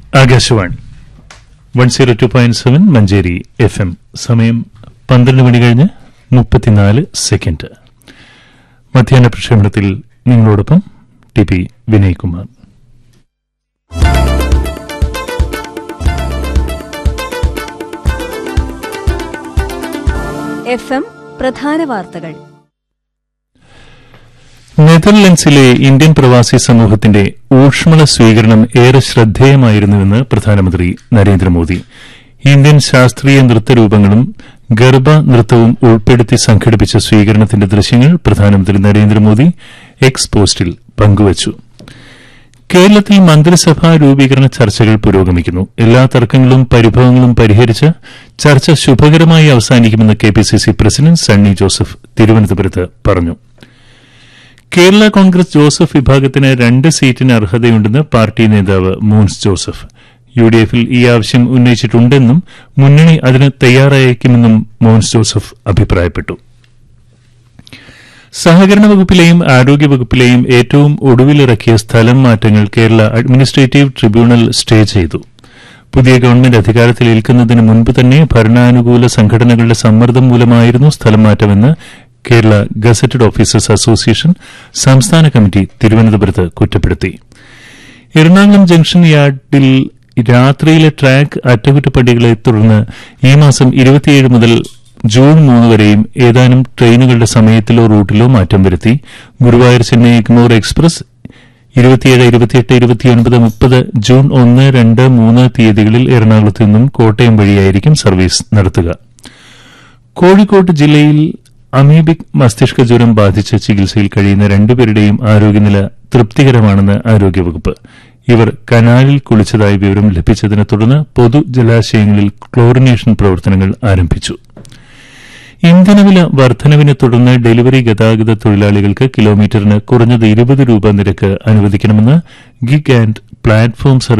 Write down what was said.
Akashvani one zero two point seven Manjeri F M സമയം പന്ത്രണ്ട് മണി കഴിഞ്ഞ് മുപ്പത്തിനാല് സെക്കൻഡ് മധ്യാഹ്ന പ്രക്ഷേപണത്തിൽ നിങ്ങളോടൊപ്പം T P Vinaykumar F M പ്രധാന വാർത്തകൾ നെതർലൻഡ്സിലെ ഇന്ത്യൻ പ്രവാസി സമൂഹത്തിന്റെ ഊഷ്മള സ്വീകരണം ഏറെ ശ്രദ്ധേയമായിരുന്നുവെന്ന് പ്രധാനമന്ത്രി നരേന്ദ്രമോദി ഇന്ത്യൻ ശാസ്ത്രീയ നൃത്തരൂപങ്ങളും ഗർഭ നൃത്തവും ഉൾപ്പെടുത്തി സംഘടിപ്പിച്ച സ്വീകരണത്തിന്റെ ദൃശ്യങ്ങൾ പ്രധാനമന്ത്രി നരേന്ദ്രമോദി എക്സ് പോസ്റ്റിൽ പങ്കുവച്ചു കേരളത്തിൽ മന്ത്രിസഭാ രൂപീകരണ ചർച്ചകൾ പുരോഗമിക്കുന്നു എല്ലാ തർക്കങ്ങളും പരിഭവങ്ങളും പരിഹരിച്ച് ചർച്ച ശുഭകരമായി അവസാനിക്കുമെന്ന് K P C C president Sunny Joseph തിരുവനന്തപുരത്ത് പറഞ്ഞു കേരള കോൺഗ്രസ് ജോസഫ് വിഭാഗത്തിന് രണ്ട് സീറ്റിന് അർഹതയുണ്ടെന്ന് പാർട്ടി നേതാവ് മൂൻസ് ജോസഫ് യു ഡി എഫിൽ ഈ ആവശ്യം ഉന്നയിച്ചിട്ടുണ്ടെന്നും മുന്നണി അതിന് തയ്യാറായേക്കുമെന്നും മോൻസ് ജോസഫ് അഭിപ്രായപ്പെട്ടു സഹകരണ വകുപ്പിലെയും ആരോഗ്യ വകുപ്പിലെയും ഏറ്റവും ഒടുവിലിറക്കിയ സ്ഥലം മാറ്റങ്ങൾ കേരള അഡ്മിനിസ്ട്രേറ്റീവ് ട്രിബ്യൂണൽ സ്റ്റേ ചെയ്തു പുതിയ ഗവൺമെന്റ് അധികാരത്തിലേൽക്കുന്നതിന് മുൻപ് തന്നെ ഭരണാനുകൂല സംഘടനകളുടെ സമ്മർദ്ദം മൂലമായിരുന്നു സ്ഥലം മാറ്റമെന്ന് കേരള ഗസറ്റഡ് ഓഫീസേഴ്സ് അസോസിയേഷൻ സംസ്ഥാന കമ്മിറ്റി തിരുവനന്തപുരത്ത് കുറ്റപ്പെടുത്തി എറണാകുളം ജംഗ്ഷൻ യാർഡിൽ രാത്രിയിലെ ട്രാക്ക് അറ്റകുറ്റപ്പണികളെ തുടർന്ന് ഈ മാസം ഇരുപത്തിയേഴ് മുതൽ ജൂൺ മൂന്ന് വരെയും ഏതാനും ട്രെയിനുകളുടെ സമയത്തിലോ റൂട്ടിലോ മാറ്റം വരുത്തി ഗുരുവായൂർ ചെന്നൈ എഗ്മോർ എക്സ്പ്രസ് ഇരുപത്തിയേഴ് ഇരുപത്തിയെട്ട് ഇരുപത്തിയൊൻപത് മുപ്പത് ജൂൺ ഒന്ന് രണ്ട് മൂന്ന് തീയതികളിൽ എറണാകുളത്ത് നിന്നും കോട്ടയം വഴിയായിരിക്കും സർവീസ് നടത്തുക കോഴിക്കോട് ജില്ലയിൽ അമീബിക് മസ്തിഷ്ക ജ്വരം ബാധിച്ച് ചികിത്സയിൽ കഴിയുന്ന രണ്ടുപേരുടെയും ആരോഗ്യനില തൃപ്തികരമാണെന്ന് ആരോഗ്യവകുപ്പ് ഇവർ കനാലിൽ കുളിച്ചതായി വിവരം ലഭിച്ചതിനെ തുടർന്ന് പൊതുജലാശയങ്ങളിൽ ക്ലോറിനേഷൻ പ്രവർത്തനങ്ങൾ ആരംഭിച്ചു ഇന്ധനവില വർധനവിനെ തുടർന്ന് ഡെലിവറി ഗതാഗത തൊഴിലാളികൾക്ക് കിലോമീറ്ററിന് കുറഞ്ഞത് ഇരുപത് രൂപ നിരക്ക് അനുവദിക്കണമെന്ന് ഗിഗ് ആൻഡ് പ്ലാറ്റ്ഫോം സർവീസ്